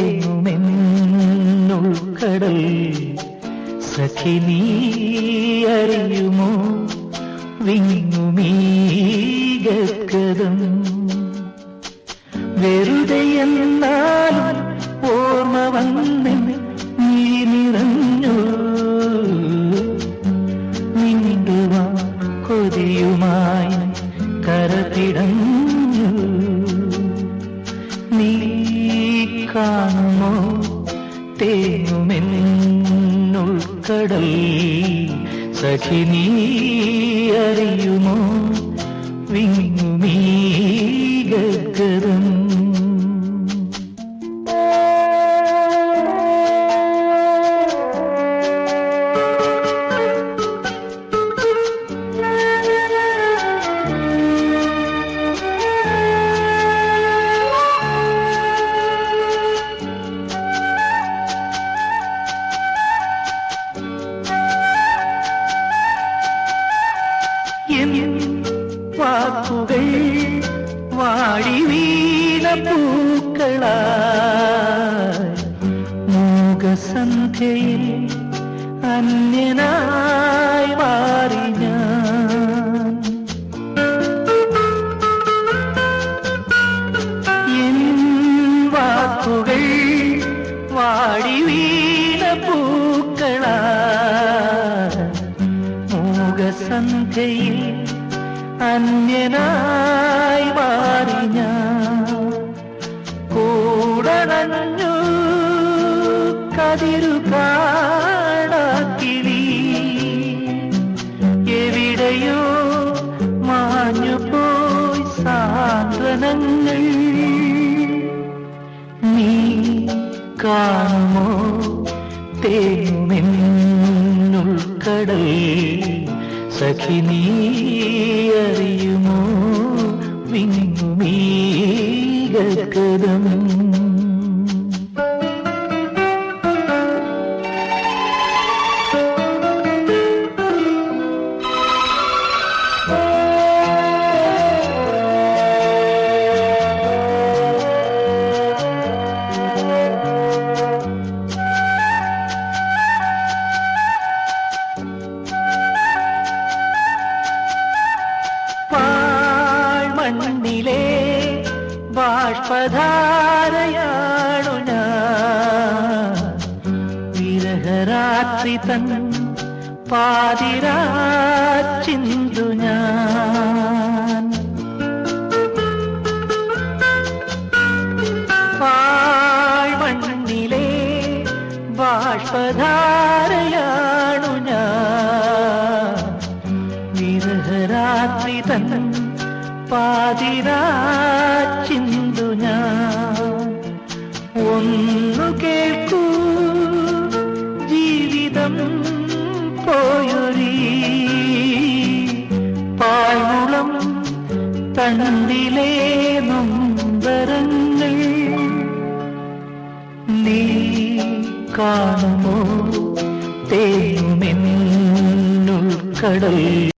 തേങ്ങുമെന്നുൾക്കടൽ സഖി നീ അറിയുമോ വിങ്ങുമീ ഗദ്ഗതം വെറുതെ എന്നാലും ഓർമ്മ വന്ന് നീ നിറഞ്ഞു മിണ്ടുവാ കൊതിയുമായി കരപിടഞ്ഞു നീ കാണുമോ തേങ്ങുമെന്നുൾക്കടൽ സഖി നീ അറിയുമോ വിങ്ങുമീ ഗദ്ഗതം എൻ വാക്കുകൾ വാടി വീണ പൂക്കളായി മൂകസന്ധ്യയിൽ അന്യനായി മാറി ഞാൻ എൻ വാക്കുകൾ വാടി വീണ പൂക്കളായി മൂകസന്ധ്യയിൽ അന്യനായി മാറി ഞാൻ കൂടണഞ്ഞു കതിരു കാണാക്കിളി എവിടെയോ മാഞ്ഞു പോയി സാന്ത്വനങ്ങൾ നീ കാണുമോ തേങ്ങുമെന്നുൾക്കടൽ സഖി നീ അറിയുമോ വിങ്ങുമീ ഗദ്ഗതം പാഴ്മണ്ണിലെ ബാഷ്പധാരയാണു ഞാൻ വിരഹരാത്രി തൻ പാതിരാ ചിന്തു ഞാൻ പാഴ്മണ്ണിലെ ബാഷ്പധാരയാണു ഞാൻ വിരഹരാത്രി തൻ പാതിരാ ചിന്തു ഞാൻ ഒന്നു കേൾക്കൂ ജീവിതം പോയൊരീ പാഴ്മുളം തണ്ടിലേ നൊമ്പരങ്ങൾ നീ കാണുമോ തേങ്ങുമെന്നുൾക്കടൽ